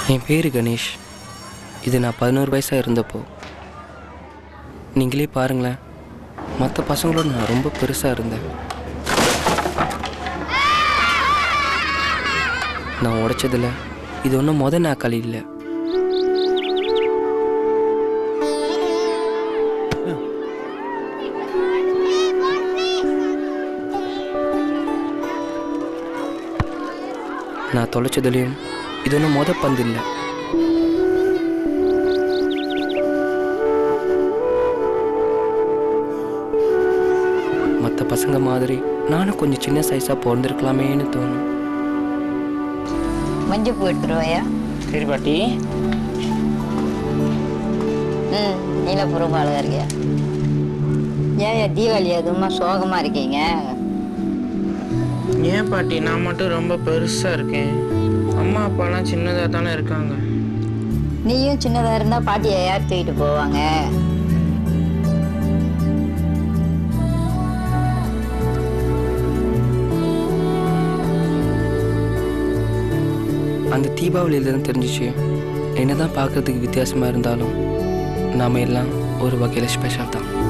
என் பேர் கணேஷ் இது நான் பதினோரு வயசாக இருந்தப்போ நீங்களே பாருங்களேன் மற்ற பசங்களோட நான் ரொம்ப பெருசாக இருந்தேன் நான் உடைச்சதில் இது ஒன்றும் முத நாக்காளி இல்லை நான் தொலைச்சதுலேயும் இது ஒன்றும் மொத பந்து இல்லை மற்ற பசங்க மாதிரி நானும் கொஞ்சம் சின்ன சைஸாக பிறந்திருக்கலாமேன்னு தோணும் மஞ்சள் பூ எடுத்துருவாயா சரி பாட்டி ம் நீலப்பூ ரொம்ப அழகா இருக்கியா ஏன் தீபாவளி அதுவுமா சோகமா இருக்கீங்க ஏன் பாட்டி நான் மட்டும் ரொம்ப பெருசா இருக்கேன் அம்மா அப்பாலாம் சின்னதாக தானே இருக்காங்க நீயும் சின்னதா இருந்தா பாட்டியை யார் தூக்கிட்டு போவாங்க அந்த தீபாவளியில் தான் தெரிஞ்சிச்சு என்னதான் பார்க்கறதுக்கு வித்தியாசமாக இருந்தாலும் நாம எல்லாம் ஒரு வகையில் ஸ்பெஷல் தான்